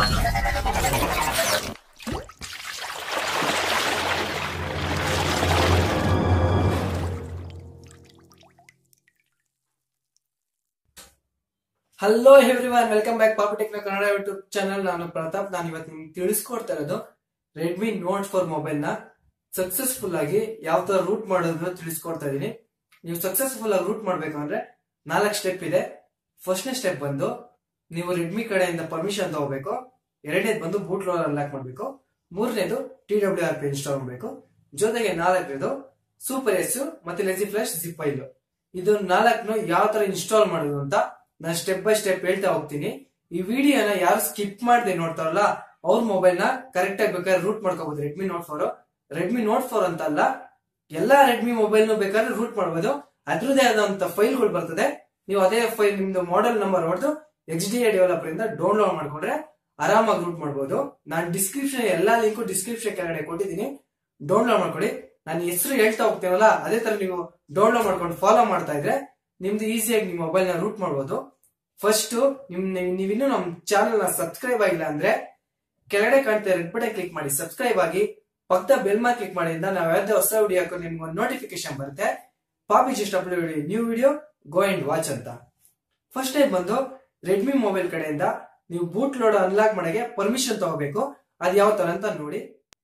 hello everyone welcome back ಪಾಪು ಟೆಕ್ನ Kannada YouTube channel ನಾನು ಪ್ರತಾಪ್ ನಾನು ಇವತ್ತು ನಿಮ್ಗೆ ತಿಳಿಸ್ಕೊಡ್ತಾ ಇರೋದು ರೆಡ್ಮಿ ನೋಟ್ ಫೋರ್ ಮೊಬೈಲ್ ನ ಸಕ್ಸಸ್ಫುಲ್ ಆಗಿ ಯಾವ ತರ ರೂಟ್ ಮಾಡೋದನ್ನ ತಿಳಿಸ್ಕೊಡ್ತಾ ಇದೀನಿ ನೀವು ಸಕ್ಸಸ್ಫುಲ್ ಆಗಿ ರೂಟ್ ಮಾಡ್ಬೇಕು ಅಂದ್ರೆ ನಾಲ್ಕು ಸ್ಟೆಪ್ ಇದೆ ಫಸ್ಟ್ನೇ ಸ್ಟೆಪ್ ಬಂದು ನೀವು ರೆಡ್ಮಿ ಕಡೆಯಿಂದ ಪರ್ಮಿಷನ್ ತಗೋಬೇಕು ಎರಡನೇದು ಬಂದು ಬೂಟ್ ಲೋರ್ ಅನ್ಲಾಕ್ ಮಾಡಬೇಕು ಮೂರನೇದು T W R P install ಮಾಡಬೇಕು ಜೊತೆಗೆ ನಾಲ್ಕನೇದು ಸೂಪರ್ ಎಸ್ ಮತ್ತೆ ಲೆಜಿ ಫ್ಲಾಶ್ ಜಿಪ್ ಫೈಲ್ ಇದು ನಾಲ್ಕನ್ನು ಯಾವ ತರ ಇನ್ಸ್ಟಾಲ್ ಮಾಡೋದು ಅಂತ ನಾನು ಸ್ಟೆಪ್ ಬೈ ಸ್ಟೆಪ್ ಹೇಳ್ತಾ ಹೋಗ್ತೀನಿ ಈ ವಿಡಿಯೋನ ಯಾರು ಸ್ಕಿಪ್ ಮಾಡದೆ ನೋಡ್ತಾರಲ್ಲ ಅವ್ರ ಮೊಬೈಲ್ ನ ಕರೆಕ್ಟ್ ಆಗಿ ಬೇಕಾದ್ರೆ ರೂಟ್ ಮಾಡ್ಕೋಬಹುದು Redmi note four Redmi note four ಅಂತ ಅಲ್ಲ ಎಲ್ಲಾ ರೆಡ್ಮಿ ಮೊಬೈಲ್ ಬೇಕಾದ್ರೆ ರೂಟ್ ಮಾಡಬಹುದು ಅದ್ರದ್ದೇ ಆದಂತ ಫೈಲ್ಗಳು ಬರ್ತದೆ ನೀವು ಅದೇ ಫೈಲ್ ನಿಮ್ದು ಮಾಡೆಲ್ ನಂಬರ್ ಹೊಡೆದು ಎಚ್ ಡಿ ಎ ಡೆವಲಪರ್ ಇಂದ ಡೌನ್ಲೋಡ್ ಮಾಡ್ಕೊಂಡ್ರೆ ಆರಾಮಾಗಿ ರೂಟ್ ಮಾಡಬಹುದು ನಾನು ಡಿಸ್ಕ್ರಿಪ್ಷನ್ ಎಲ್ಲಾ ಲಿಂಕು ಡಿಸ್ಕ್ರಿಪ್ಷನ್ ಕೆಳಗಡೆ ಕೊಟ್ಟಿದ್ದೀನಿ ಡೌನ್ಲೋಡ್ ಮಾಡ್ಕೊಳ್ಳಿ ನಾನು ಹೆಸರು ಹೇಳ್ತಾ ಹೋಗ್ತೇವಲ್ಲ ಅದೇ ತರ ನೀವು ಡೌನ್ಲೋಡ್ ಮಾಡ್ಕೊಂಡು ಫಾಲೋ ಮಾಡ್ತಾ ಇದ್ರೆ ನಿಮ್ದು ಈಸಿಯಾಗಿ ನಿಮ್ಮ ಮೊಬೈಲ್ ನ ರೂಟ್ ಮಾಡಬಹುದು ಫಸ್ಟ್ ನಿಮ್ ನೀವಿನ್ನೂ ನಮ್ಮ ಚಾನೆಲ್ ನ ಸಬ್ಸ್ಕ್ರೈಬ್ ಆಗಿಲ್ಲ ಅಂದ್ರೆ ಕೆಳಗಡೆ ಕಾಣ್ತಾ ರೆಡ್ ಬಟನ್ ಕ್ಲಿಕ್ ಮಾಡಿ ಸಬ್ಸ್ಕ್ರೈಬ್ ಆಗಿ ಪಕ್ಕದ ಬೆಲ್ ಮಾರ್ಕ್ ಕ್ಲಿಕ್ ಮಾಡಿಂದ ನಾವು ಯಾವ್ದೇ ಹೊಸ ವಿಡಿಯೋ ಹಾಕೋ ನಿಮ್ಗೆ ಒಂದು ನೋಟಿಫಿಕೇಶನ್ ಬರುತ್ತೆ ಪಾಪಿ just upload new video go and watch ಅಂತ ಫಸ್ಟ್ ಟೈಮ್ ಬಂದು ರೆಡ್ಮಿ ಮೊಬೈಲ್ ಕಡೆಯಿಂದ ನೀವು ಬೂಟ್ ಲೋಡ್ ಅನ್ಲಾಕ್ ಮಾಡಕ್ಕೆ ಪರ್ಮಿಷನ್ ತಗೋಬೇಕು ಅದು ಯಾವ ತರ ಅಂತ ನೋಡಿ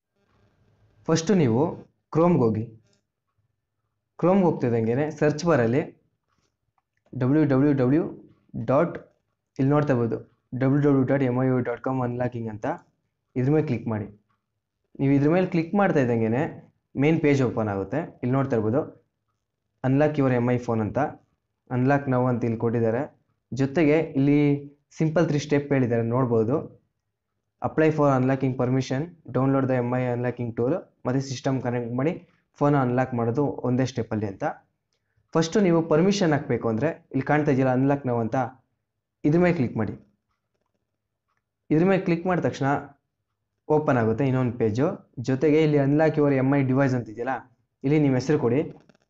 ಫಸ್ಟು ನೀವು ಕ್ರೋಮ್ಗೆ ಹೋಗಿ ಕ್ರೋಮ್ಗೆ ಹೋಗ್ತಿದ್ದಂಗೆ ಸರ್ಚ್ ಬಾರಲ್ಲಿ ಡಬ್ಲ್ಯೂ ಡಬ್ಲ್ಯೂ ಡಬ್ಲ್ಯೂ ಡಾಟ್ ಇಲ್ಲಿ ನೋಡ್ತಾ ಇರ್ಬೋದು W W dot M I U dot com unlocking ಅಂತ ಇದ್ರ ಮೇಲೆ ಕ್ಲಿಕ್ ಮಾಡಿ ನೀವು ಇದ್ರ ಮೇಲೆ ಕ್ಲಿಕ್ ಮಾಡ್ತಾ ಇದ್ದಂಗೆ ಮೇನ್ ಪೇಜ್ ಓಪನ್ ಆಗುತ್ತೆ ಇಲ್ಲಿ ನೋಡ್ತಾ ಇರ್ಬೋದು unlock your M I phone ಅಂತ ಅನ್ಲಾಕ್ ನಾವು ಅಂತ ಇಲ್ಲಿ ಕೊಟ್ಟಿದ್ದಾರೆ ಜೊತೆಗೆ ಇಲ್ಲಿ ಸಿಂಪಲ್ ತ್ರೀ ಸ್ಟೆಪ್ ಹೇಳಿದ್ದಾರೆ ನೋಡ್ಬೋದು apply for unlocking permission download the M I unlocking tool ಮತ್ತು ಸಿಸ್ಟಮ್ ಕನೆಕ್ಟ್ ಮಾಡಿ ಫೋನ್ ಅನ್ಲಾಕ್ ಮಾಡೋದು ಒಂದೇ ಸ್ಟೆಪ್ಪಲ್ಲಿ ಅಂತ ಫಸ್ಟು ನೀವು ಪರ್ಮಿಷನ್ ಹಾಕಬೇಕು ಅಂದರೆ ಇಲ್ಲಿ ಕಾಣ್ತಾ ಇದೆಯಲ್ಲ ಅನ್ಲಾಕ್ ನಾವು ಅಂತ ಇದ್ರ ಮೇಲೆ ಕ್ಲಿಕ್ ಮಾಡಿ ಇದ್ರ ಮೇಲೆ ಕ್ಲಿಕ್ ಮಾಡಿದ ತಕ್ಷಣ ಓಪನ್ ಆಗುತ್ತೆ ಇನ್ನೊಂದು ಪೇಜು ಜೊತೆಗೆ ಇಲ್ಲಿ unlock your M I device ಅಂತ ಇದೆಯಲ್ಲ ಇಲ್ಲಿ ನಿಮ್ಮ ಹೆಸರು ಕೊಡಿ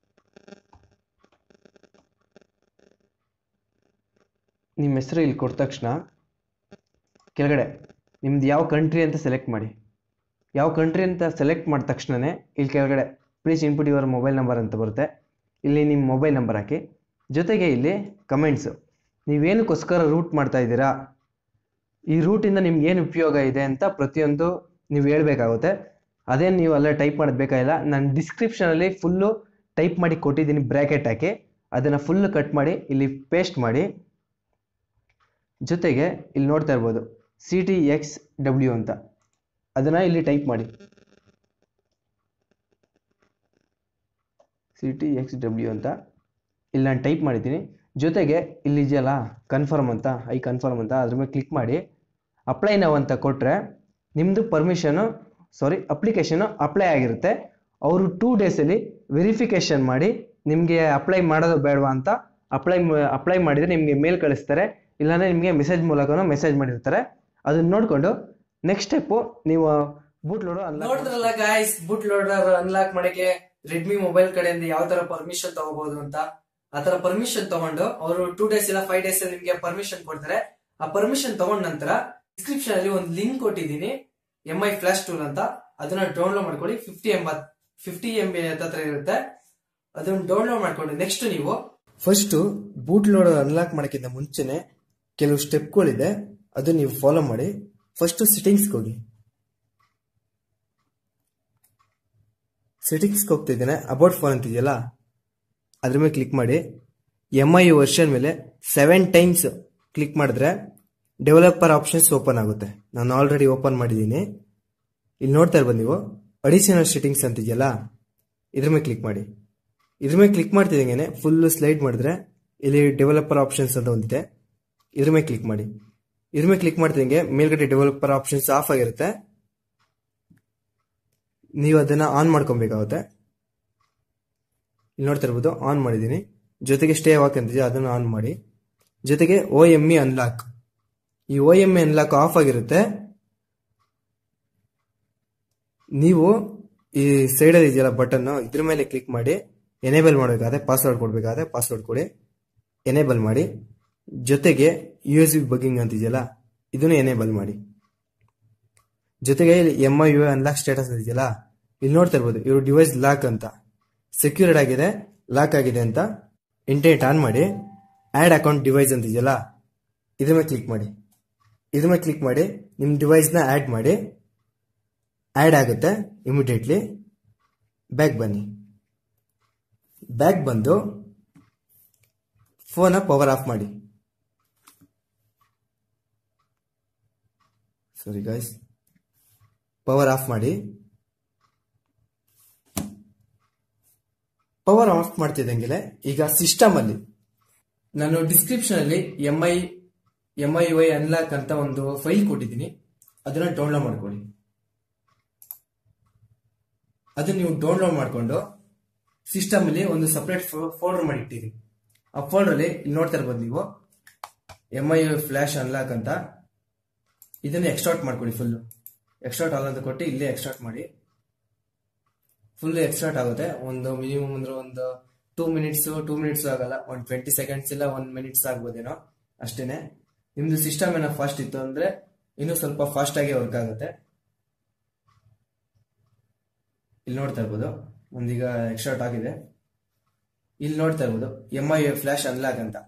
ನಿಮ್ಮ ಹೆಸರು ಇಲ್ಲಿ ಕೊಟ್ಟ ತಕ್ಷಣ ಕೆಳಗಡೆ ನಿಮ್ದು ಯಾವ ಕಂಟ್ರಿ ಅಂತ ಸೆಲೆಕ್ಟ್ ಮಾಡಿ ಯಾವ ಕಂಟ್ರಿ ಅಂತ ಸೆಲೆಕ್ಟ್ ಮಾಡಿದ ತಕ್ಷಣವೇ ಇಲ್ಲಿ ಕೆಳಗಡೆ please input your mobile number ಅಂತ ಬರುತ್ತೆ ಇಲ್ಲಿ ನಿಮ್ಮ ಮೊಬೈಲ್ ನಂಬರ್ ಹಾಕಿ ಜೊತೆಗೆ ಇಲ್ಲಿ ಕಮೆಂಟ್ಸು ನೀವೇನಕ್ಕೋಸ್ಕರ ರೂಟ್ ಮಾಡ್ತಾ ಇದ್ದೀರಾ ಈ ರೂಟಿಂದ ನಿಮ್ಗೆ ಏನು ಉಪಯೋಗ ಇದೆ ಅಂತ ಪ್ರತಿಯೊಂದು ನೀವು ಹೇಳಬೇಕಾಗುತ್ತೆ ಅದೇನು ನೀವು ಅಲ್ಲೇ ಟೈಪ್ ಮಾಡೋದು ಬೇಕಾಗಿಲ್ಲ ನಾನು ಡಿಸ್ಕ್ರಿಪ್ಷನಲ್ಲಿ ಫುಲ್ಲು ಟೈಪ್ ಮಾಡಿ ಕೊಟ್ಟಿದ್ದೀನಿ ಬ್ರ್ಯಾಕೆಟ್ ಹಾಕಿ ಅದನ್ನು ಫುಲ್ಲು ಕಟ್ ಮಾಡಿ ಇಲ್ಲಿ ಪೇಸ್ಟ್ ಮಾಡಿ ಜೊತೆಗೆ ಇಲ್ಲಿ ನೋಡ್ತಾ ಇರ್ಬೋದು ಸಿ ಟಿ ಎಕ್ಸ್ ಡಬ್ಲ್ಯೂ ಅಂತ ಅದನ್ನು ಇಲ್ಲಿ ಟೈಪ್ ಮಾಡಿ ಸಿ ಟಿ ಎಕ್ಸ್ ಡಬ್ಲ್ಯೂ ಅಂತ ಇಲ್ಲಿ ನಾನು ಟೈಪ್ ಮಾಡಿದ್ದೀನಿ ಜೊತೆಗೆ ಇಲ್ಲಿ ಇದೆಯಲ್ಲ ಕನ್ಫರ್ಮ್ ಅಂತ ಐ ಕನ್ಫರ್ಮ್ ಅಂತ ಅದ್ರ ಮೇಲೆ ಕ್ಲಿಕ್ ಮಾಡಿ ಅಪ್ಲೈ ನಾವು ಅಂತ ಕೊಟ್ಟರೆ ನಿಮ್ಮದು ಪರ್ಮಿಷನು ಸಾರಿ ಅಪ್ಲಿಕೇಶನು ಅಪ್ಲೈ ಆಗಿರುತ್ತೆ ಅವರು ಟೂ ಡೇಸಲ್ಲಿ ವೆರಿಫಿಕೇಷನ್ ಮಾಡಿ ನಿಮಗೆ ಅಪ್ಲೈ ಮಾಡೋದು ಬೇಡವಾ ಅಂತ ಅಪ್ಲೈ ಅಪ್ಲೈ ಮಾಡಿದರೆ ನಿಮಗೆ ಮೇಲ್ ಕಳಿಸ್ತಾರೆ ಇಲ್ಲಾಂದರೆ ನಿಮಗೆ ಮೆಸೇಜ್ ಮೂಲಕನೂ ಮೆಸೇಜ್ ಮಾಡಿರ್ತಾರೆ ಅದನ್ನ ನೋಡಿಕೊಂಡು ನೆಕ್ಸ್ಟ್ ಸ್ಟೆಪ್ಪು ನೀವು ಬೂಟ್ ಲೋಡು ನೋಡಿದ್ರಲ್ಲ ಗಾಯ್ಸ್ ಬೂಟ್ ಲೋಡರ್ ಅನ್ಲಾಕ್ ಮಾಡಕ್ಕೆ ರೆಡ್ಮಿ ಮೊಬೈಲ್ ಕಡೆಯಿಂದ ಯಾವ ತರ ಪರ್ಮಿಷನ್ ತಗೋಬಹುದು ಅಂತ ಆ ತರ ಪರ್ಮಿಷನ್ ತಗೊಂಡು ಅವರು ಟೂ ಡೇಸ್ ಇಲ್ಲ ಫೈವ್ ಡೇಸ್ ನಿಮ್ಗೆ ಪರ್ಮಿಷನ್ ಕೊಡ್ತಾರೆ ಆ ಪರ್ಮಿಷನ್ ತಗೊಂಡ ನಂತರ ಡಿಸ್ಕ್ರಿಪ್ಷನ್ ಅಲ್ಲಿ ಒಂದು ಲಿಂಕ್ ಕೊಟ್ಟಿದ್ದೀನಿ ಎಂ ಐ ಫ್ಲಾಶ್ ಟೂಲ್ ಅಂತ ಅದನ್ನ ಡೌನ್ಲೋಡ್ ಮಾಡ್ಕೊಳ್ಳಿ ಫಿಫ್ಟಿ ಎಂಬತ್ ಫಿಫ್ಟಿ ಎಂ ಬಿ ಹತ್ರ ಇರುತ್ತೆ ಅದನ್ನ ಡೌನ್ಲೋಡ್ ಮಾಡ್ಕೊಂಡು ನೆಕ್ಸ್ಟ್ ನೀವು ಫಸ್ಟ್ ಬೂಟ್ ಲೋಡರ್ ಅನ್ಲಾಕ್ ಮಾಡಕ್ಕಿಂತ ಮುಂಚೆನೆ ಕೆಲವು ಸ್ಟೆಪ್ಗಳಿದೆ ಅದು ನೀವು ಫಾಲೋ ಮಾಡಿ ಫಸ್ಟ್ ಸೆಟ್ಟಿಂಗ್ಸ್ಗೆ ಹೋಗಿ ಸೆಟ್ಟಿಂಗ್ಸ್ಗೆ ಹೋಗ್ತಿದ್ದೇನೆ ಅಬೌಟ್ ಫೋನ್ ಅಂತಿದೆಯಲ್ಲ ಅದ್ರ ಮೇಲೆ ಕ್ಲಿಕ್ ಮಾಡಿ ಎಮ್ ಐ ವರ್ಷನ್ ಮೇಲೆ ಸೆವೆನ್ ಟೈಮ್ಸ್ ಕ್ಲಿಕ್ ಮಾಡಿದ್ರೆ ಡೆವಲಪರ್ ಆಪ್ಷನ್ಸ್ ಓಪನ್ ಆಗುತ್ತೆ ನಾನು ಆಲ್ರೆಡಿ ಓಪನ್ ಮಾಡಿದ್ದೀನಿ ಇಲ್ಲಿ ನೋಡ್ತಾ ಇರ್ಬೋದು ನೀವು ಅಡಿಷನಲ್ ಸೆಟ್ಟಿಂಗ್ಸ್ ಅಂತಿದೆಯಲ್ಲ ಇದ್ರ ಮೇಲೆ ಕ್ಲಿಕ್ ಮಾಡಿ ಇದ್ರ ಮೇಲೆ ಕ್ಲಿಕ್ ಮಾಡ್ತಿದ್ದಂಗೆ ಫುಲ್ ಸ್ಲೈಡ್ ಮಾಡಿದ್ರೆ ಇಲ್ಲಿ ಡೆವಲಪರ್ ಆಪ್ಷನ್ಸ್ ಅಂತ ಒಂದಿದೆ ಇದ್ರ ಮೇಲೆ ಕ್ಲಿಕ್ ಮಾಡಿ ಇದ್ರ ಮೇಲೆ ಕ್ಲಿಕ್ ಮಾಡ್ತಿದ್ದಂಗೆ ಮೇಲ್ಗಡೆ ಡೆವಲಪರ್ ಆಪ್ಷನ್ಸ್ ಆಫ್ ಆಗಿರುತ್ತೆ ನೀವು ಅದನ್ನ ಆನ್ ಮಾಡ್ಕೊಬೇಕಾಗುತ್ತೆ ಇಲ್ಲಿ ನೋಡ್ತಾ ಇರ್ಬೋದು ಆನ್ ಮಾಡಿದ್ದೀನಿ ಜೊತೆಗೆ ಸ್ಟೇ ವಾಕ್ ಅಂತಿದೆ ಅದನ್ನು ಆನ್ ಮಾಡಿ ಜೊತೆಗೆ ಓ ಎಮ್ ಇ ಅನ್ಲಾಕ್ ಈ O M E unlock off ಆಗಿರುತ್ತೆ ನೀವು ಈ ಸೈಡಲ್ಲಿ ಇದೆಯಲ್ಲ ಬಟನ್ ಇದ್ರ ಮೇಲೆ ಕ್ಲಿಕ್ ಮಾಡಿ ಎನೇಬಲ್ ಮಾಡಬೇಕಾದ್ರೆ ಪಾಸ್ವರ್ಡ್ ಕೊಡಬೇಕಾದ್ರೆ ಪಾಸ್ವರ್ಡ್ ಕೊಡಿ ಎನೇಬಲ್ ಮಾಡಿ ಜೊತೆಗೆ ಯು ಎಸ್ ಬಿ ಬಗ್ಗಿಂಗ್ ಅಂತಿದೆಯಲ್ಲ ಇದನ್ನು ಎನೇಬಲ್ ಮಾಡಿ ಜೊತೆಗೆ ಇಲ್ಲಿ M I U unlock status ಇದೆಯಲ್ಲ ಇಲ್ಲಿ ನೋಡ್ತಾ ಇರ್ಬೋದು ಇವ್ರ ಡಿವೈಸ್ ಲಾಕ್ ಅಂತ ಸೆಕ್ಯೂರ್ಡ್ ಆಗಿದೆ ಲಾಕ್ ಆಗಿದೆ ಅಂತ ಇಂಟರ್ನೆಟ್ ಆನ್ ಮಾಡಿ ಆ್ಯಡ್ ಅಕೌಂಟ್ ಡಿವೈಸ್ ಅಂತ ಇದೆಯಲ್ಲ ಇದ್ರ ಮೇಲೆ ಕ್ಲಿಕ್ ಮಾಡಿ ಇದ್ರ ಮೇಲೆ ಕ್ಲಿಕ್ ಮಾಡಿ ನಿಮ್ಮ ಡಿವೈಸ್ನ ಆ್ಯಡ್ ಮಾಡಿ ಆ್ಯಡ್ ಆಗುತ್ತೆ ಇಮಿಡಿಯೇಟ್ಲಿ ಬ್ಯಾಕ್ ಬನ್ನಿ ಬ್ಯಾಕ್ ಬಂದು ಫೋನ ಪವರ್ ಆಫ್ ಮಾಡಿ ಸಾರಿ ಗಾಯ್ಸ್ ಪವರ್ ಆಫ್ ಮಾಡಿ ಪವರ್ ಆಫ್ ಮಾಡ್ತಿದ್ದಂಗೆ ಈಗ ಸಿಸ್ಟಮ್ ಅಲ್ಲಿ ನಾನು ಡಿಸ್ಕ್ರಿಪ್ಷನ್ ಅಲ್ಲಿ M I M I Y unlock ಅಂತ ಒಂದು ಫೈಲ್ ಕೊಟ್ಟಿದ್ದೀನಿ ಅದನ್ನ ಡೌನ್ಲೋಡ್ ಮಾಡ್ಕೊಳ್ಳಿ ಅದನ್ನ ನೀವು ಡೌನ್ಲೋಡ್ ಮಾಡ್ಕೊಂಡು ಸಿಸ್ಟಮ್ ಅಲ್ಲಿ ಒಂದು ಸಪರೇಟ್ ಫೋಲ್ಡರ್ ಮಾಡಿಟ್ಟಿರಿ ಆ ಫೋಲ್ಡರ್ ಅಲ್ಲಿ ಇಲ್ಲಿ ನೋಡ್ತಾ ಇರ್ಬೋದು ನೀವು ಎಂ ಐ ಫ್ಲಾಶ್ ಅನ್ಲಾಕ್ ಅಂತ ಇದನ್ನ ಎಕ್ಸ್ಟ್ರಾಕ್ಟ್ ಮಾಡ್ಕೊಳ್ಳಿ ಫುಲ್ ಎಕ್ಸ್ಟ್ರಾಕ್ಟ್ ಆಲ್ ಅಂತ ಕೊಟ್ಟು ಇಲ್ಲೇ ಎಕ್ಸ್ಟ್ರಾಕ್ಟ್ ಮಾಡಿ ಫುಲ್ ಎಕ್ಸ್ಟ್ರಾಕ್ಟ್ ಆಗುತ್ತೆ ಒಂದು ಮಿನಿಮಮ್ ಅಂದ್ರೆ ಒಂದು ಟೂ ಮಿನಿಟ್ಸ್ ಟೂ ಮಿನಿಟ್ಸ್ ಆಗಲ್ಲ ಒಂದು ಟ್ವೆಂಟಿ ಸೆಕೆಂಡ್ಸ್ ಇಲ್ಲ ಒನ್ ಮಿನಿಟ್ಸ್ ಆಗ್ಬೋದೇನೋ ಅಷ್ಟೇನೆ ನಿಮ್ದು ಸಿಸ್ಟಮ್ ಏನೋ ಫಾಸ್ಟ್ ಇತ್ತು ಅಂದ್ರೆ ಇನ್ನೂ ಸ್ವಲ್ಪ ಫಾಸ್ಟ್ ಆಗಿ ವರ್ಕ್ ಆಗುತ್ತೆ ಇಲ್ಲಿ ನೋಡ್ತಾ ಇರ್ಬೋದು ಒಂದೀಗ ಎಕ್ಸ್ಟ್ರಾಕ್ಟ್ ಆಗಿದೆ ಇಲ್ಲಿ ನೋಡ್ತಾ ಇರ್ಬೋದು ಎಂ ಐ ಫ್ಲಾಶ್ ಅನ್ಲಾಕ್ ಅಂತ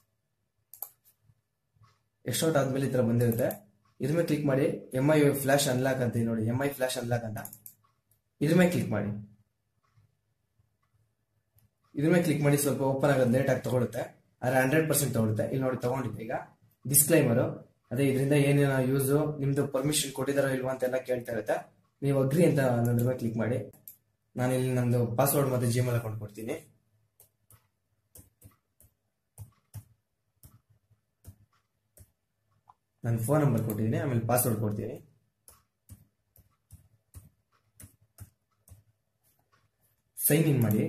ಎಕ್ಸ್ಟ್ರಾಕ್ಟ್ ಆದ್ಮೇಲೆ ಈ ತರ ಬಂದಿರುತ್ತೆ ಇದ್ರ ಮೇಲೆ ಕ್ಲಿಕ್ ಮಾಡಿ ಎಂ ಐ ಫ್ಲಾಶ್ ಅನ್ಲಾಕ್ ಅಂತ ಇದೆ ನೋಡಿ ಎಂ ಐ ಫ್ಲಾಶ್ ಅನ್ಲಾಕ್ ಅಂತ ಇದ್ರ ಮೇಲೆ ಕ್ಲಿಕ್ ಮಾಡಿ ಇದ್ರ ಮೇಲೆ ಕ್ಲಿಕ್ ಮಾಡಿ ಸ್ವಲ್ಪ ಓಪನ್ ಆಗೋದು ಲೇಟ್ ಆಗಿ ತಗೊಳುತ್ತೆ ಆದ್ರೆ ಹಂಡ್ರೆಡ್ ಪರ್ಸೆಂಟ್ ತಗೊಳುತ್ತೆ ಇಲ್ಲಿ ನೋಡಿ ತಗೊಂಡಿದ್ದೆ ಈಗ ಡಿಸ್ಕ್ಲೈಮರ್ ಅದೇ ಇದರಿಂದ ಏನೇನೋ ಯೂಸ್ ನಿಮ್ದು ಪರ್ಮಿಷನ್ ಕೊಟ್ಟಿದಾರೋ ಇಲ್ವಾ ಅಂತೆಲ್ಲ ಕೇಳ್ತಾ ಇರುತ್ತೆ ನೀವು ಅಗ್ರಿ ಅಂತ ಅನ್ನೋದ್ರ ಮೇಲೆ ಕ್ಲಿಕ್ ಮಾಡಿ ನಾನು ಇಲ್ಲಿ ನಂದು ಪಾಸ್ವರ್ಡ್ ಮತ್ತೆ ಜಿಮೇಲ್ ಅಕೌಂಟ್ ಕೊಡ್ತೀನಿ ನನ್ನ ಫೋನ್ ನಂಬರ್ ಕೊಟ್ಟಿದ್ದೀನಿ ಆಮೇಲೆ ಪಾಸ್ವರ್ಡ್ ಕೊಡ್ತೀನಿ ಸೈನ್ ಇನ್ ಮಾಡಿ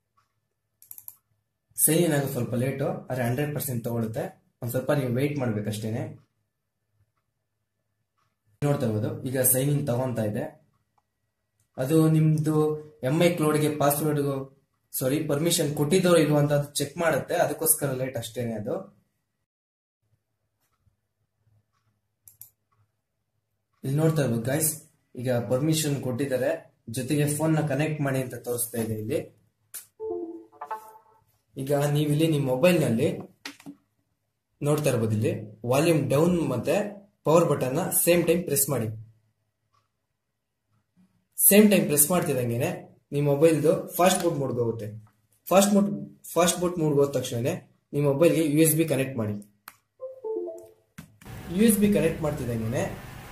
ಸೈನ್ ಇನ್ ಆಗೋದು ಸ್ವಲ್ಪ ಲೇಟು ಆದರೆ ಹಂಡ್ರೆಡ್ ಪರ್ಸೆಂಟ್ ತಗೊಳುತ್ತೆ ಒಂದು ಸ್ವಲ್ಪ ನೀವು ವೆಯ್ಟ್ ಮಾಡ್ಬೇಕಷ್ಟೇನೆ ನೋಡ್ತಾ ಇರ್ಬೋದು ಈಗ ಸೈನ್ ಇನ್ ತಗೊಂತಾ ಇದೆ ಅದು ನಿಮ್ದು ಎಂ ಐ ಕ್ಲೋಡ್ಗೆ ಪಾಸ್ವರ್ಡ್ ಸಾರಿ ಪರ್ಮಿಷನ್ ಕೊಟ್ಟಿದ್ದೋ ಇಲ್ವೋ ಅಂತ ಅದು ಚೆಕ್ ಮಾಡುತ್ತೆ ಅದಕ್ಕೋಸ್ಕರ ಲೇಟ್ ಅಷ್ಟೇನೆ ಅದು ಇಲ್ಲಿ ನೋಡ್ತಾ ಇರ್ಬೋದು ಗಾಯ್ಸ್ ಈಗ ಪರ್ಮಿಷನ್ ಕೊಟ್ಟಿದ್ದಾರೆ ಜೊತೆಗೆ ಫೋನ್ ನ ಕನೆಕ್ಟ್ ಮಾಡಿ ಅಂತ ತೋರಿಸ್ತಾ ಇದೆ ಇಲ್ಲಿ ಈಗ ನೀವಿಲ್ಲಿ ನಿಮ್ಮ ಮೊಬೈಲ್ ನಲ್ಲಿ ನೋಡ್ತಾ ಇರ್ಬೋದು ಇಲ್ಲಿ ವಾಲ್ಯೂಮ್ ಡೌನ್ ಮತ್ತೆ ಪವರ್ ಬಟನ್ ನ ಸೇಮ್ ಟೈಮ್ ಪ್ರೆಸ್ ಮಾಡಿ ಸೇಮ್ ಟೈಮ್ ಪ್ರೆಸ್ ಮಾಡ್ತಿದಂಗೆನೆ ನಿಮ್ಮ ಮೊಬೈಲ್ದು ಫಾಸ್ಟ್ ಬೂಟ್ ಮೋಡ್ ಹೋಗುತ್ತೆ fast mode fast boot mode ಹೋದ ತಕ್ಷಣ ನಿಮ್ಮ ಮೊಬೈಲ್ಗೆ ಯು ಎಸ್ ಬಿ ಕನೆಕ್ಟ್ ಮಾಡಿ ಯು ಎಸ್ ಬಿ ಕನೆಕ್ಟ್ ಮಾಡ್ತಿದಂಗೆನೆ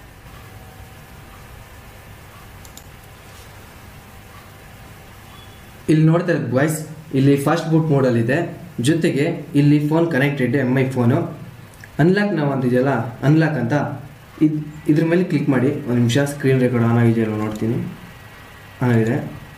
ಇಲ್ಲಿ ನೋಡ್ತಾ ಇರೋದು ವಾಯ್ಸ್ ಇಲ್ಲಿ ಫಾಸ್ಟ್ ಬೂಟ್ ಮೋಡಲ್ಲಿ ಇದೆ ಜೊತೆಗೆ ಇಲ್ಲಿ phone connected M I phone unlock ನಾವು ಅಂತಿದೆಯಲ್ಲ ಅನ್ಲಾಕ್ ಅಂತ ಇದ್ ಇದ್ರ ಮೇಲೆ ಕ್ಲಿಕ್ ಮಾಡಿ ಒಂದು ನಿಮಿಷ ಸ್ಕ್ರೀನ್ ರೆಕಾರ್ಡ್ ಆನ್ ಆಗಿದೆಯಲ್ಲ ನೋಡ್ತೀನಿ ಆನ್ ಆಗಿದೆ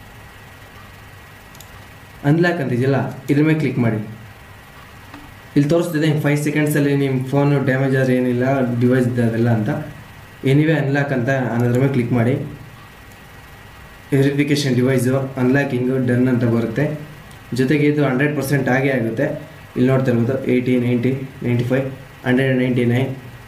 ಅನ್ಲಾಕ್ ಅಂತಿದೆಯಲ್ಲ ಇದ್ರ ಮೇಲೆ ಕ್ಲಿಕ್ ಮಾಡಿ ಇಲ್ಲಿ ತೋರಿಸ್ತಿದೆ ಫೈವ್ ಸೆಕೆಂಡ್ಸಲ್ಲಿ ನಿಮ್ಮ ಫೋನು ಡ್ಯಾಮೇಜ್ ಆದ್ರೆ ಏನಿಲ್ಲ ಡಿವೈಸ್ ಅದೆಲ್ಲ ಅಂತ ಎನಿವೆ ಅನ್ಲಾಕ್ ಅಂತ ಅನ್ನೋದ್ರ ಮೇಲೆ ಕ್ಲಿಕ್ ಮಾಡಿ ವೆರಿಫಿಕೇಷನ್ ಡಿವೈಸು ಅನ್ಲಾಕಿಂಗು ಡನ್ ಅಂತ ಬರುತ್ತೆ ಜೊತೆಗೆ ಇದು ಹಂಡ್ರೆಡ್ ಪರ್ಸೆಂಟ್ ಆಗೇ ಆಗುತ್ತೆ ಇಲ್ಲಿ ನೋಡ್ತಾ ಇರ್ಬೋದು eighty ninety ninety five hundred ninety nine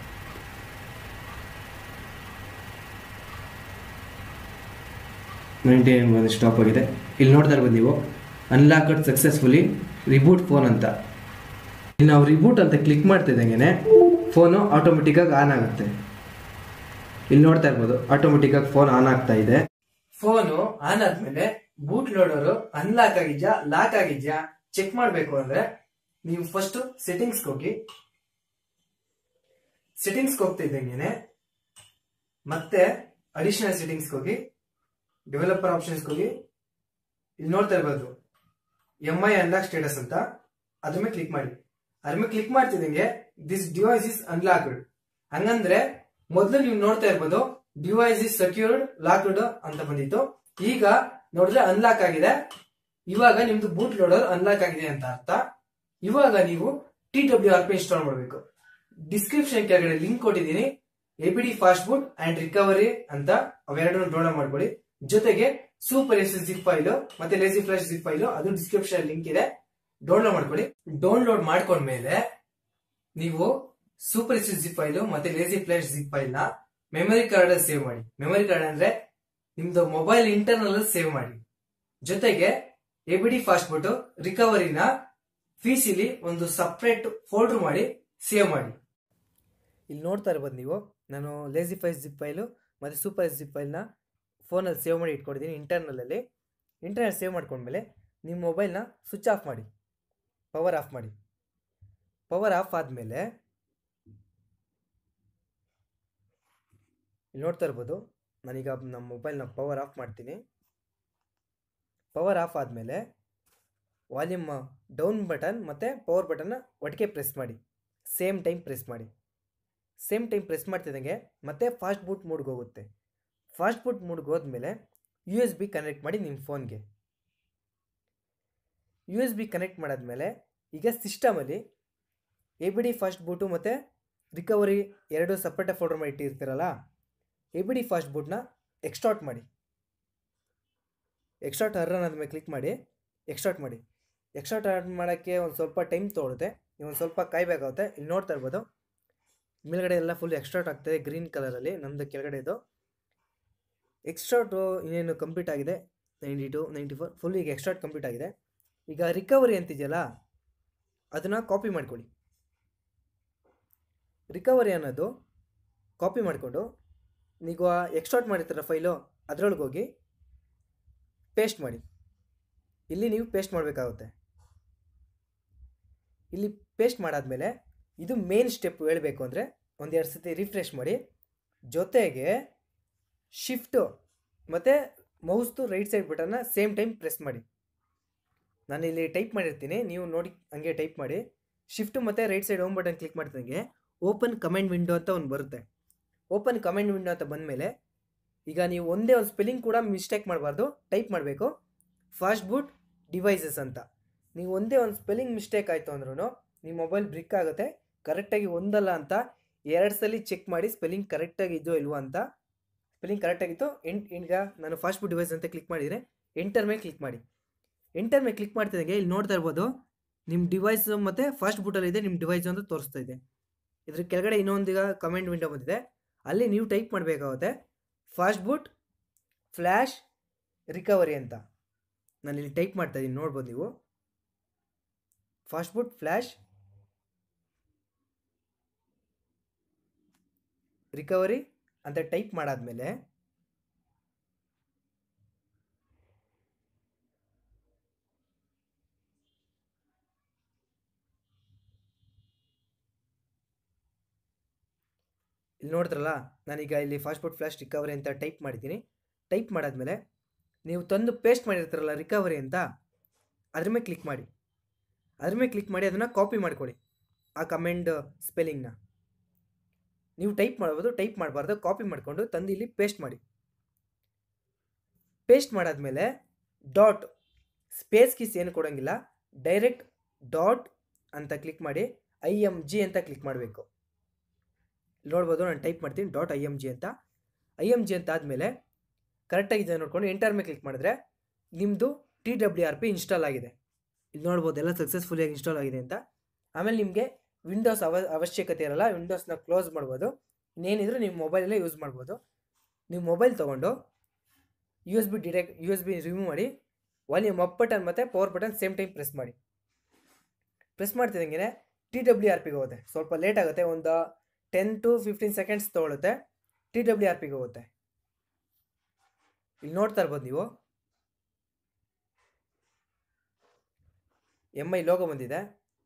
ninety nine ಬಂದು ಸ್ಟಾಪ್ ಆಗಿದೆ ಇಲ್ಲಿ ನೋಡ್ತಾ ಇರ್ಬೋದು ನೀವು ಅನ್ಲಾಕ್ಡ್ ಸಕ್ಸಸ್ಫುಲಿ ರಿಬೂಟ್ ಫೋನ್ ಅಂತ ಇಲ್ಲಿ ನಾವು ರಿಬೂಟ್ ಅಂತ ಕ್ಲಿಕ್ ಮಾಡ್ತಿದ್ದಂಗೆ ಫೋನು ಆಟೋಮೆಟಿಕ್ಕಾಗಿ ಆನ್ ಆಗುತ್ತೆ ಇಲ್ಲಿ ನೋಡ್ತಾ ಇರ್ಬೋದು ಆಟೋಮೆಟಿಕ್ಕಾಗಿ ಫೋನ್ ಆನ್ ಆಗ್ತಾ ಇದೆ ಫೋನು ಆನ್ ಆದ್ಮೇಲೆ ಬೂಟ್ ಲೋಡರು ಅನ್ಲಾಕ್ ಆಗಿದ್ಯಾ ಲಾಕ್ ಆಗಿದ್ಯಾ ಚೆಕ್ ಮಾಡ್ಬೇಕು ಅಂದ್ರೆ ನೀವು ಫಸ್ಟ್ ಸೆಟ್ಟಿಂಗ್ಸ್ ಹೋಗಿ ಸೆಟ್ಟಿಂಗ್ಸ್ ಹೋಗ್ತಿದ್ದಂಗೆನೆ ಮತ್ತೆ ಅಡಿಷನಲ್ ಸೆಟ್ಟಿಂಗ್ಸ್ ಹೋಗಿ ಡೆವಲಪರ್ ಆಪ್ಷನ್ಸ್ ಹೋಗಿ ಇಲ್ಲಿ ನೋಡ್ತಾ ಇರ್ಬೋದು ಎಂ ಐ ಅನ್ಲಾಕ್ ಸ್ಟೇಟಸ್ ಅಂತ ಅದ್ರ ಮೇಲೆ ಕ್ಲಿಕ್ ಮಾಡಿ ಅದ್ರ ಮೇಲೆ ಕ್ಲಿಕ್ ಮಾಡ್ತಿದ್ದಂಗೆ ದಿಸ್ ಡಿವೈಸ್ ಇಸ್ ಅನ್ಲಾಕ್ಡ್ ಹಂಗಂದ್ರೆ ಮೊದಲು ನೀವು ನೋಡ್ತಾ ಇರ್ಬೋದು ಡಿವೈಸ್ ಇಸ್ ಸೆಕ್ಯೂರ್ಡ್ ಲಾಕ್ಡ್ ಅಂತ ಬಂದಿತ್ತು ಈಗ ನೋಡಿದ್ರೆ ಅನ್ಲಾಕ್ ಆಗಿದೆ ಇವಾಗ ನಿಮ್ದು ಬೂಟ್ ಲೋಡರ್ ಅನ್ಲಾಕ್ ಆಗಿದೆ ಅಂತ ಅರ್ಥ ಇವಾಗ ನೀವು T W R P install ಮಾಡಬೇಕು ಡಿಸ್ಕ್ರಿಪ್ಷನ್ ಕೆಳಗಡೆ ಲಿಂಕ್ ಕೊಟ್ಟಿದ್ದೀನಿ A B D fast boot and recovery ಅಂತ ಅವೆರಡನ್ನು ಡೌನ್ಲೋಡ್ ಮಾಡ್ಕೊಳ್ಳಿ ಜೊತೆಗೆ ಸೂಪರ್ ಎಸ್ ಜಿಪ್ ಫೈಲ್ ಮತ್ತೆ ಲೇಸಿ ಫ್ಲಾಶ್ ಜಿಪ್ ಫೈಲ್ ಅದು ಡಿಸ್ಕ್ರಿಪ್ಷನ್ ಲಿಂಕ್ ಇದೆ ಡೌನ್ಲೋಡ್ ಮಾಡ್ಕೊಳ್ಳಿ ಡೌನ್ಲೋಡ್ ಮಾಡ್ಕೊಂಡ್ಮೇಲೆ ನೀವು ಸೂಪರ್ ಎಸ್ ಜಿಪ್ ಫೈಲ್ ಮತ್ತೆ ಲೇಸಿ ಫ್ಲಾಶ್ ಜಿಪ್ ಫೈಲ್ ನ ಮೆಮರಿ ಕಾರ್ಡ್ ಸೇವ್ ಮಾಡಿ ಮೆಮರಿ ಕಾರ್ಡ್ ಅಂದ್ರೆ ನಿಮ್ದು ಮೊಬೈಲ್ ಇಂಟರ್ನಲ್ ಸೇವ್ ಮಾಡಿ ಜೊತೆಗೆ ಎಬಿಡಿ ಫಾಸ್ಟ್ ಬಿಟ್ಟು ರಿಕವರಿನ ಫೀಸಿಲಿ ಒಂದು ಸಪ್ರೇಟ್ ಫೋಲ್ಡರ್ ಮಾಡಿ ಸೇವ್ ಮಾಡಿ ಇಲ್ಲಿ ನೋಡ್ತಾ ಇರ್ಬೋದು ನೀವು ನಾನು ಲೇಸಿ ಫೈಲ್ ಜಿಪ್ ಫೈಲು ಮತ್ತು ಸೂಪರ್ ಜಿಪ್ ಫೈಲ್ನ ಫೋನಲ್ಲಿ ಸೇವ್ ಮಾಡಿ ಇಟ್ಕೊಂಡಿದ್ದೀನಿ ಇಂಟರ್ನಲಲ್ಲಿ ಇಂಟರ್ನಲ್ ಸೇವ್ ಮಾಡ್ಕೊಂಡ್ಮೇಲೆ ನಿಮ್ಮ ಮೊಬೈಲ್ನ ಸ್ವಿಚ್ ಆಫ್ ಮಾಡಿ ಪವರ್ ಆಫ್ ಮಾಡಿ ಪವರ್ ಆಫ್ ಆದಮೇಲೆ ಇಲ್ಲಿ ನೋಡ್ತಾ ಇರ್ಬೋದು ನಾನೀಗ ನಮ್ಮ ಮೊಬೈಲ್ನ ಪವರ್ ಆಫ್ ಮಾಡ್ತೀನಿ ಪವರ್ ಆಫ್ ಆದಮೇಲೆ ವಾಲ್ಯೂಮ್ ಡೌನ್ ಬಟನ್ ಮತ್ತು ಪವರ್ ಬಟನ್ನ ಒಟ್ಟಿಗೆ ಪ್ರೆಸ್ ಮಾಡಿ ಸೇಮ್ ಟೈಮ್ ಪ್ರೆಸ್ ಮಾಡಿ ಸೇಮ್ ಟೈಮ್ ಪ್ರೆಸ್ ಮಾಡ್ತಿದ್ದಂಗೆ ಮತ್ತೆ ಫಾಸ್ಟ್ ಬೂಟ್ ಮೂಡ್ಗೆ ಹೋಗುತ್ತೆ ಫಾಸ್ಟ್ ಬೂಟ್ ಮೂಡ್ಗೆ ಹೋದ್ಮೇಲೆ ಯು ಎಸ್ ಬಿ ಕನೆಕ್ಟ್ ಮಾಡಿ ನಿಮ್ಮ ಫೋನ್ಗೆ ಯು ಎಸ್ ಬಿ ಕನೆಕ್ಟ್ ಮಾಡಾದ್ಮೇಲೆ ಈಗ ಸಿಸ್ಟಮಲ್ಲಿ A B D fast boot ಮತ್ತು ರಿಕವರಿ ಎರಡು ಸಪ್ರೇಟಾಗಿ ಫೋಲ್ಡರ್ ಮಾಡಿ ಇಟ್ಟಿರ್ತೀರಲ್ಲ ಎ ಬಿ ಡಿ ಫಾಸ್ಟ್ ಬೂಟ್ನ ಎಕ್ಸ್ಟಾರ್ಟ್ ಮಾಡಿ ಎಕ್ಸ್ಟಾರ್ಟ್ ರನ್ ಆದಮೇಲೆ ಕ್ಲಿಕ್ ಮಾಡಿ ಎಕ್ಸ್ಟಾರ್ಟ್ ಮಾಡಿ ಎಕ್ಸ್ಟಾರ್ಟ್ ಮಾಡೋಕ್ಕೆ ಒಂದು ಸ್ವಲ್ಪ ಟೈಮ್ ತೊಗೊಳುತ್ತೆ ನೀವು ಒಂದು ಸ್ವಲ್ಪ ಕಾಯಬೇಕಾಗುತ್ತೆ ಇಲ್ಲಿ ನೋಡ್ತಾ ಇರ್ಬೋದು ಮೇಲ್ಗಡೆ ಎಲ್ಲ ಫುಲ್ ಎಕ್ಸ್ಟ್ರಾಟ್ ಆಗ್ತದೆ ಗ್ರೀನ್ ಕಲರಲ್ಲಿ ನಮ್ಮದು ಕೆಳಗಡೆ ಇದು ಎಕ್ಸ್ಟ್ರಾಟು ಇನ್ನೇನು ಕಂಪ್ಲೀಟ್ ಆಗಿದೆ ninety two ninety four full ಈಗ ಎಕ್ಸ್ಟ್ರಾಟ್ ಕಂಪ್ಲೀಟ್ ಆಗಿದೆ ಈಗ ರಿಕವರಿ ಅಂತಿದೆಯಲ್ಲ ಅದನ್ನು ಕಾಪಿ ಮಾಡ್ಕೊಳ್ಳಿ ರಿಕವರಿ ಅನ್ನೋದು ಕಾಪಿ ಮಾಡಿಕೊಂಡು ನೀವು ಎಕ್ಸ್ಟ್ರಾಟ್ ಮಾಡಿರ್ತೀರ ಫೈಲು ಅದರೊಳಗೆ ಹೋಗಿ ಪೇಸ್ಟ್ ಮಾಡಿ ಇಲ್ಲಿ ನೀವು ಪೇಸ್ಟ್ ಮಾಡಬೇಕಾಗುತ್ತೆ ಇಲ್ಲಿ ಪೇಸ್ಟ್ ಮಾಡಾದ್ಮೇಲೆ ಇದು ಮೇನ್ ಸ್ಟೆಪ್ ಹೇಳಬೇಕು ಅಂದರೆ ಒಂದೆರಡು ಸತಿ ರಿಫ್ರೆಶ್ ಮಾಡಿ ಜೊತೆಗೆ ಶಿಫ್ಟು ಮತ್ತು ಮೌಸ್ದು ರೈಟ್ ಸೈಡ್ ಬಟನ್ನ ಸೇಮ್ ಟೈಮ್ ಪ್ರೆಸ್ ಮಾಡಿ ನಾನು ಇಲ್ಲಿ ಟೈಪ್ ಮಾಡಿರ್ತೀನಿ ನೀವು ನೋಡಿ ಹಂಗೆ ಟೈಪ್ ಮಾಡಿ ಶಿಫ್ಟು ಮತ್ತು right side home button click ಮಾಡ್ದಂಗೆ ಓಪನ್ ಕಮೆಂಟ್ ವಿಂಡೋ ಅಂತ ಒಂದು ಬರುತ್ತೆ ಓಪನ್ ಕಮೆಂಟ್ ವಿಂಡೋ ಅಂತ ಬಂದಮೇಲೆ ಈಗ ನೀವು ಒಂದೇ ಒಂದು ಸ್ಪೆಲ್ಲಿಂಗ್ ಕೂಡ ಮಿಸ್ಟೇಕ್ ಮಾಡಬಾರ್ದು ಟೈಪ್ ಮಾಡಬೇಕು ಫಾಸ್ಟ್ ಬೂಟ್ ಡಿವೈಸಸ್ ಅಂತ ನೀವು ಒಂದೇ ಒಂದು ಸ್ಪೆಲ್ಲಿಂಗ್ ಮಿಸ್ಟೇಕ್ ಆಯಿತು ಅಂದ್ರೂ ನಿಮ್ಮ ಮೊಬೈಲ್ ಬ್ರಿಕ್ ಆಗುತ್ತೆ ಕರೆಕ್ಟಾಗಿ ಒಂದಲ್ಲ ಅಂತ ಎರಡು ಸಲ ಚೆಕ್ ಮಾಡಿ ಸ್ಪೆಲ್ಲಿಂಗ್ ಕರೆಕ್ಟಾಗಿ ಇದೆಯೋ ಇಲ್ವೋ ಅಂತ ಸ್ಪೆಲ್ಲಿಂಗ್ ಕರೆಕ್ಟಾಗಿತ್ತು ಎಂಟ್ ಈಗ ನಾನು ಫಾಸ್ಟ್ ಫುಡ್ ಡಿವೈಸ್ ಅಂತ ಕ್ಲಿಕ್ ಮಾಡಿದರೆ ಎಂಟರ್ ಮೇಲೆ ಕ್ಲಿಕ್ ಮಾಡಿ ಎಂಟರ್ ಮೇಲೆ ಕ್ಲಿಕ್ ಮಾಡ್ತಿದ್ದಂಗೆ ಇಲ್ಲಿ ನೋಡ್ತಾ ಇರ್ಬೋದು ನಿಮ್ಮ ಡಿವೈಸ್ ಮತ್ತು ಫಾಸ್ಟ್ ಬೂಟಲ್ಲಿ ಇದೆ ನಿಮ್ಮ ಡಿವೈಸ್ ಅಂತ ತೋರಿಸ್ತಾ ಇದೆ ಇದ್ರ ಕೆಳಗಡೆ ಇನ್ನೊಂದೀಗ ಕಮೆಂಟ್ ವಿಂಡೋ ಬಂದಿದೆ ಅಲ್ಲಿ ನೀವು ಟೈಪ್ ಮಾಡಬೇಕಾಗುತ್ತೆ ಫಾಸ್ಟ್ ಬೂಟ್ ಫ್ಲ್ಯಾಶ್ ರಿಕವರಿ ಅಂತ ನಾನು ಇಲ್ಲಿ ಟೈಪ್ ಮಾಡ್ತಾ ಇದ್ದೀನಿ ನೋಡ್ಬೋದು ನೀವು ಫಾಸ್ಟ್ ಬೂಟ್ ಫ್ಲ್ಯಾಶ್ ರಿಕವರಿ ಅಂತ ಟೈಪ್ ಮಾಡಾದ್ಮೇಲೆ ಇಲ್ಲಿ ನೋಡಿದ್ರಲ್ಲ ನಾನೀಗ ಇಲ್ಲಿ ಫಾಸ್ಟ್ ಫುಡ್ ಫ್ಲಾಶ್ ರಿಕವರಿ ಅಂತ ಟೈಪ್ ಮಾಡಿದ್ದೀನಿ ಟೈಪ್ ಮಾಡಾದ್ಮೇಲೆ ನೀವು ತಂದು ಪೇಸ್ಟ್ ಮಾಡಿರ್ತೀರಲ್ಲ ರಿಕವರಿ ಅಂತ ಅದ್ರ ಮೇಲೆ ಕ್ಲಿಕ್ ಮಾಡಿ ಅದ್ರ ಮೇಲೆ ಕ್ಲಿಕ್ ಮಾಡಿ ಅದನ್ನು ಕಾಪಿ ಮಾಡ್ಕೊಳ್ಳಿ ಆ ಕಮೆಂಡ್ ಸ್ಪೆಲ್ಲಿಂಗ್ನ ನೀವು ಟೈಪ್ ಮಾಡ್ಬೋದು ಟೈಪ್ ಮಾಡಬಾರ್ದು ಕಾಪಿ ಮಾಡಿಕೊಂಡು ತಂದು ಇಲ್ಲಿ ಪೇಸ್ಟ್ ಮಾಡಿ ಪೇಸ್ಟ್ ಮಾಡಾದ್ಮೇಲೆ ಡಾಟ್ ಸ್ಪೇಸ್ ಕೀಸ್ ಏನು ಕೊಡೋಂಗಿಲ್ಲ ಡೈರೆಕ್ಟ್ ಡಾಟ್ ಅಂತ ಕ್ಲಿಕ್ ಮಾಡಿ ಐ ಎಮ್ ಜಿ ಅಂತ ಕ್ಲಿಕ್ ಮಾಡಬೇಕು ನೋಡ್ಬೋದು ನಾನು ಟೈಪ್ ಮಾಡ್ತೀನಿ ಡಾಟ್ ಐ ಎಮ್ ಜಿ ಅಂತ ಐ ಎಮ್ ಜಿ ಅಂತ ಆದಮೇಲೆ ಕರೆಕ್ಟಾಗಿದೆ ನೋಡ್ಕೊಂಡು ಎಂಟರ್ ಮೇಲೆ ಕ್ಲಿಕ್ ಮಾಡಿದ್ರೆ ನಿಮ್ಮದು T W R P install ಆಗಿದೆ ಇಲ್ಲಿ ನೋಡ್ಬೋದು ಎಲ್ಲ ಸಕ್ಸಸ್ಫುಲಿಯಾಗಿ ಇನ್ಸ್ಟಾಲ್ ಆಗಿದೆ ಅಂತ ಆಮೇಲೆ ನಿಮಗೆ ವಿಂಡೋಸ್ ಅವ ಅವಶ್ಯಕತೆ ಇರಲ್ಲ ವಿಂಡೋಸ್ನ ಕ್ಲೋಸ್ ಮಾಡ್ಬೋದು ಇನ್ನೇನಿದ್ರು ನೀವು ಮೊಬೈಲಲ್ಲೇ ಯೂಸ್ ಮಾಡ್ಬೋದು ನೀವು ಮೊಬೈಲ್ ತೊಗೊಂಡು U S B direct U S B remove ಮಾಡಿ ವಾಲ್ಯೂಮ್ ಅಪ್ ಬಟನ್ ಮತ್ತು power button same time press ಮಾಡಿ ಪ್ರೆಸ್ ಮಾಡ್ತಿದ್ದಂಗೆ ಟಿ ಡಬ್ಲ್ಯೂ ಆರ್ ಪಿಗೆ ಹೋಗುತ್ತೆ ಸ್ವಲ್ಪ ಲೇಟ್ ಆಗುತ್ತೆ ಒಂದು ಟೆನ್ ಟು ಫಿಫ್ಟೀನ್ ಸೆಕೆಂಡ್ಸ್ ತೊಗೊಳುತ್ತೆ ಟಿ ಡಬ್ಲ್ಯೂ ಆರ್ ಪಿಗೆ ಹೋಗುತ್ತೆ ಇಲ್ಲಿ ನೋಡ್ತಾ ಇರ್ಬೋದು ನೀವು ಎಮ್ ಐ ಲೋಗೋ ಬಂದಿದೆ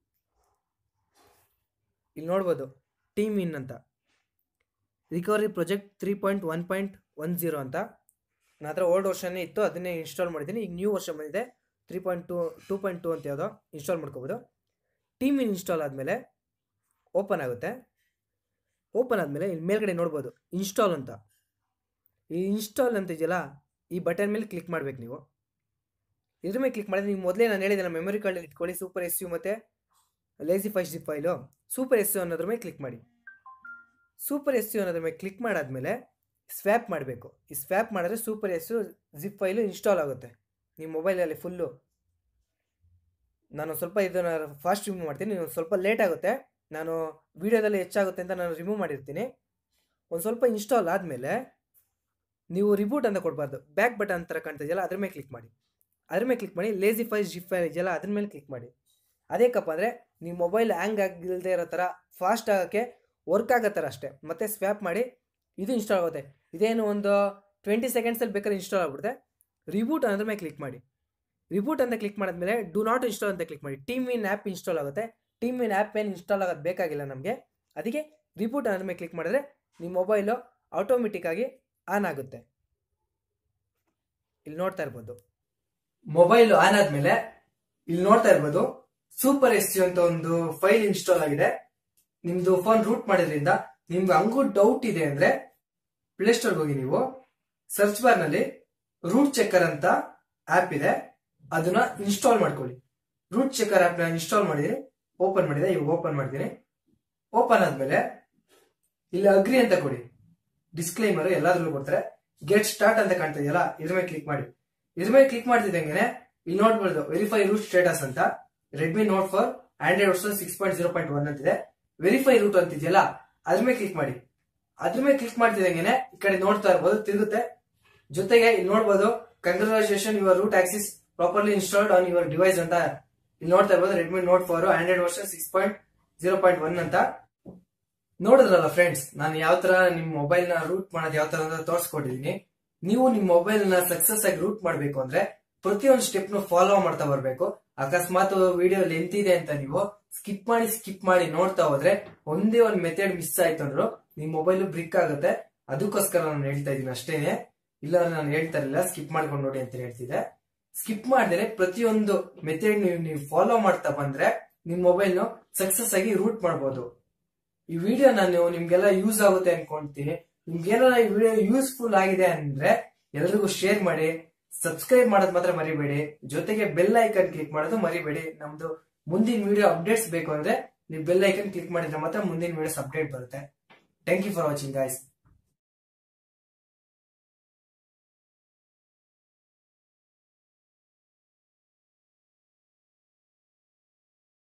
ಇಲ್ಲಿ ನೋಡ್ಬೋದು ಟೀಮ್ ಇನ್ ಅಂತ recovery project three point one point one zero ಅಂತ ನನ್ನ ಹತ್ರ ಓಲ್ಡ್ ವರ್ಷನೇ ಇತ್ತು ಅದನ್ನೇ ಇನ್ಸ್ಟಾಲ್ ಮಾಡಿದ್ದೀನಿ ಈಗ ನ್ಯೂ ವರ್ಷ ಬಂದಿದೆ three point two two point two ಅಂತ ಯಾವುದೋ ಇನ್ಸ್ಟಾಲ್ ಮಾಡ್ಕೋಬೋದು ಟೀಮ್ ಇನ್ ಇನ್ಸ್ಟಾಲ್ ಆದಮೇಲೆ ಓಪನ್ ಆಗುತ್ತೆ ಓಪನ್ ಆದಮೇಲೆ ಇಲ್ಲಿ ಮೇಲ್ಗಡೆ ನೋಡ್ಬೋದು ಇನ್ಸ್ಟಾಲ್ ಅಂತ ಈ ಇನ್ಸ್ಟಾಲ್ ಅಂತ ಇದೆಯಲ್ಲ ಈ ಬಟನ್ ಮೇಲೆ ಕ್ಲಿಕ್ ಮಾಡ್ಬೇಕು ನೀವು ಇದ್ರ ಮೇಲೆ ಕ್ಲಿಕ್ ಮಾಡಿದ್ರೆ ನೀವು ಮೊದಲೇ ನಾನು ಹೇಳಿದೆ ಮೆಮೊರಿ ಕಾರ್ಡಲ್ಲಿ ಇಟ್ಕೊಳ್ಳಿ ಸೂಪರ್ ಎಸ್ ಯು ಮತ್ತು lazy five zip file super S U ಅನ್ನೋದ್ರ ಮೇಲೆ ಕ್ಲಿಕ್ ಮಾಡಿ ಸೂಪರ್ ಎಸ್ ಯು ಅನ್ನೋದ್ರ ಮೇಲೆ ಕ್ಲಿಕ್ ಮಾಡಾದ್ಮೇಲೆ ಸ್ವ್ಯಾಪ್ ಮಾಡಬೇಕು ಈ ಸ್ವ್ಯಾಪ್ ಮಾಡಿದ್ರೆ super S U zip file install ಆಗುತ್ತೆ ನಿಮ್ಮ ಮೊಬೈಲಲ್ಲಿ ಫುಲ್ಲು ನಾನು ಸ್ವಲ್ಪ ಇದನ್ನು ಫಾಸ್ಟ್ ರಿಮೂವ್ ಮಾಡ್ತೀನಿ ನೀವು ಸ್ವಲ್ಪ ಲೇಟ್ ಆಗುತ್ತೆ ನಾನು ವೀಡಿಯೋದಲ್ಲಿ ಹೆಚ್ಚಾಗುತ್ತೆ ಅಂತ ನಾನು ರಿಮೂವ್ ಮಾಡಿರ್ತೀನಿ ಒಂದು ಸ್ವಲ್ಪ ಇನ್ಸ್ಟಾಲ್ ಆದಮೇಲೆ ನೀವು ರಿಬೂಟ್ ಅಂತ ಕೊಡಬಾರ್ದು ಬ್ಯಾಕ್ ಬಟನ್ ಥರ ಕಾಣ್ತಿದೆಯಲ್ಲ ಅದ್ರ ಮೇಲೆ ಕ್ಲಿಕ್ ಮಾಡಿ ಅದ್ರ ಮೇಲೆ ಕ್ಲಿಕ್ ಮಾಡಿ ಲೇಸಿ ಫೈಲ್ ಜಿಪ್ ಫೈಲ್ ಇದೆಯಲ್ಲ ಅದ್ರ ಮೇಲೆ ಕ್ಲಿಕ್ ಮಾಡಿ ಅದೇಕಪ್ಪ ಅಂದರೆ ನೀವು ಮೊಬೈಲ್ ಹ್ಯಾಂಗ್ ಆಗಿಲ್ಲದೆ ಇರೋ ಥರ ಫಾಸ್ಟ್ ಆಗೋಕ್ಕೆ ವರ್ಕ್ ಆಗೋ ಥರ ಅಷ್ಟೇ ಮತ್ತೆ ಸ್ವ್ಯಾಪ್ ಮಾಡಿ ಇದು ಇನ್ಸ್ಟಾಲ್ ಆಗುತ್ತೆ ಇದೇನು ಒಂದು ಟ್ವೆಂಟಿ ಸೆಕೆಂಡ್ಸಲ್ಲಿ ಬೇಕಾದ್ರೆ ಇನ್ಸ್ಟಾಲ್ ಆಗ್ಬಿಡುತ್ತೆ ರಿಬೂಟ್ ಅನ್ನೋದ್ರ ಮೇಲೆ ಕ್ಲಿಕ್ ಮಾಡಿ ರಿಬೂಟ್ ಅಂತ ಕ್ಲಿಕ್ ಮಾಡಿದ್ಮೇಲೆ ಡು ನಾಟ್ ಇನ್ಸ್ಟಾಲ್ ಅಂತ ಕ್ಲಿಕ್ ಮಾಡಿ ಟೀಮ್ ಇನ್ ಆ್ಯಪ್ ಇನ್ಸ್ಟಾಲ್ ಆಗುತ್ತೆ ಟೀಮ್ ಇನ್ ಆ್ಯಪ್ ಏನು ಇನ್ಸ್ಟಾಲ್ ಆಗೋದು ಬೇಕಾಗಿಲ್ಲ ನಮಗೆ ಅದಕ್ಕೆ ರಿಬೂಟ್ ಅನ್ನೋದ್ರ ಮೇಲೆ ಕ್ಲಿಕ್ ಮಾಡಿದ್ರೆ ನಿಮ್ಮ ಮೊಬೈಲು ಆಟೋಮೆಟಿಕ್ಕಾಗಿ ಆನ್ ಆಗುತ್ತೆ ಇಲ್ಲಿ ನೋಡ್ತಾ ಇರ್ಬೋದು ಮೊಬೈಲ್ ಆನ್ ಆದ್ಮೇಲೆ ಇಲ್ಲಿ ನೋಡ್ತಾ ಇರ್ಬೋದು ಸೂಪರ್ ಎಸ್ ಅಂತ ಒಂದು ಫೈಲ್ ಇನ್ಸ್ಟಾಲ್ ಆಗಿದೆ ನಿಮ್ದು ಫೋನ್ ರೂಟ್ ಮಾಡೋದ್ರಿಂದ ನಿಮ್ಗೆ ಹಂಗೂ ಡೌಟ್ ಇದೆ ಅಂದ್ರೆ ಪ್ಲೇಸ್ಟೋರ್ಗೆ ಹೋಗಿ ನೀವು ಸರ್ಚ್ ಬಾರ್ ನಲ್ಲಿ ರೂಟ್ ಚೆಕ್ಕರ್ ಅಂತ ಆಪ್ ಇದೆ ಅದನ್ನ ಇನ್ಸ್ಟಾಲ್ ಮಾಡ್ಕೊಳ್ಳಿ ರೂಟ್ ಚೆಕ್ಕರ್ ಆಪ್ ನ ಇನ್ಸ್ಟಾಲ್ ಮಾಡಿದೀನಿ ಓಪನ್ ಮಾಡಿದೆ ಇವಾಗ ಓಪನ್ ಮಾಡಿದೀನಿ ಓಪನ್ ಆದ್ಮೇಲೆ ಇಲ್ಲಿ ಅಗ್ರಿ ಅಂತ ಕೊಡಿ ಡಿಸ್ಕ್ಲೈಮರ್ ಎಲ್ಲಾದ್ರಲ್ಲೂ ಕೊಡ್ತಾರೆ ಗೆಟ್ ಸ್ಟಾರ್ಟ್ ಅಂತ ಕಾಣ್ತಾ ಇದೆಯಲ್ಲ ಇದ್ರ ಮೇಲೆ ಕ್ಲಿಕ್ ಮಾಡಿ ಇದ್ರ ಮೇಲೆ ಕ್ಲಿಕ್ ಮಾಡ್ತಿದ್ದಂಗೆ ಇಲ್ಲಿ ನೋಡ್ಬೋದು ವೆರಿಫೈ ರೂಟ್ ಸ್ಟೇಟಸ್ ಅಂತ Redmi note four Android version six point zero point one ಅಂತಿದೆ ವೆರಿಫೈ ರೂಟ್ ಅಂತಿದೆಯಲ್ಲ ಅದ್ರ ಮೇಲೆ ಕ್ಲಿಕ್ ಮಾಡಿ ಅದ್ರ ಮೇಲೆ ಕ್ಲಿಕ್ ಮಾಡ್ತಿದ್ದಂಗೆ ಈ ಕಡೆ ನೋಡ್ತಾ ಇರ್ಬೋದು ತಿರುಗುತ್ತೆ ಜೊತೆಗೆ ಇಲ್ಲಿ ನೋಡ್ಬೋದು congratulation your root access properly installed on your device ಅಂತ ಇಲ್ಲಿ ನೋಡ್ತಾ ಇರ್ಬೋದು Redmi note four Android version six point zero point one ಅಂತ ನೋಡಿದ್ರಲ್ಲ ಫ್ರೆಂಡ್ಸ್ ನಾನು ಯಾವ ತರ ನಿಮ್ ಮೊಬೈಲ್ ನ ರೂಟ್ ಮಾಡೋದು ಯಾವ ತರ ಅಂತ ತೋರಿಸ್ಕೊಟ್ಟಿದೀನಿ ನೀವು ನಿಮ್ ಮೊಬೈಲ್ ನ ಸಕ್ಸಸ್ ಆಗಿ ರೂಟ್ ಮಾಡ್ಬೇಕು ಅಂದ್ರೆ ಪ್ರತಿಯೊಂದು ಸ್ಟೆಪ್ ನು ಫಾಲೋ ಮಾಡ್ತಾ ಬರ್ಬೇಕು ಅಕಸ್ಮಾತ್ ವಿಡಿಯೋ ಲೆಂತ್ ಇದೆ ಅಂತ ನೀವು ಸ್ಕಿಪ್ ಮಾಡಿ ಸ್ಕಿಪ್ ಮಾಡಿ ನೋಡ್ತಾ ಹೋದ್ರೆ ಒಂದೇ ಒಂದು ಮೆಥಡ್ ಮಿಸ್ ಆಯ್ತು ಅಂದ್ರು ನಿಮ್ ಮೊಬೈಲ್ ಬ್ರಿಕ್ ಆಗುತ್ತೆ ಅದಕ್ಕೋಸ್ಕರ ನಾನು ಹೇಳ್ತಾ ಇದೀನಿ ಅಷ್ಟೇನೆ ಇಲ್ಲ ನಾನು ಹೇಳ್ತಾ ಇರಲಿಲ್ಲ ಸ್ಕಿಪ್ ಮಾಡ್ಕೊಂಡು ನೋಡಿ ಅಂತ ಹೇಳ್ತಿದ್ದೆ ಸ್ಕಿಪ್ ಮಾಡಿದ್ರೆ ಪ್ರತಿಯೊಂದು ಮೆಥಡ್ ನೀವು ನೀವು ಫಾಲೋ ಮಾಡ್ತಾ ಬಂದ್ರೆ ನಿಮ್ ಮೊಬೈಲ್ ನು ಸಕ್ಸಸ್ ಆಗಿ ರೂಟ್ ಮಾಡಬಹುದು ಈ ವಿಡಿಯೋ ನಾನು ನಿಮ್ಗೆಲ್ಲ ಯೂಸ್ ಆಗುತ್ತೆ ಅನ್ಕೊಂತೀನಿ ನಿಮ್ಗೇನಾರ ಈ ವಿಡಿಯೋ ಯೂಸ್ಫುಲ್ ಆಗಿದೆ ಅಂದ್ರೆ ಎಲ್ರಿಗೂ ಶೇರ್ ಮಾಡಿ ಸಬ್ಸ್ಕ್ರೈಬ್ ಮಾಡೋದು ಮಾತ್ರ ಮರಿಬೇಡಿ ಜೊತೆಗೆ ಬೆಲ್ ಐಕನ್ ಕ್ಲಿಕ್ ಮಾಡೋದು ಮರಿಬೇಡಿ ನಮ್ದು ಮುಂದಿನ ವಿಡಿಯೋ ಅಪ್ಡೇಟ್ಸ್ ಬೇಕು ಅಂದ್ರೆ ನೀವು ಬೆಲ್ ಐಕನ್ ಕ್ಲಿಕ್ ಮಾಡಿದ್ರೆ ಮಾತ್ರ ಮುಂದಿನ ವಿಡಿಯೋಸ್ ಅಪ್ಡೇಟ್ ಬರುತ್ತೆ thank you for watching guys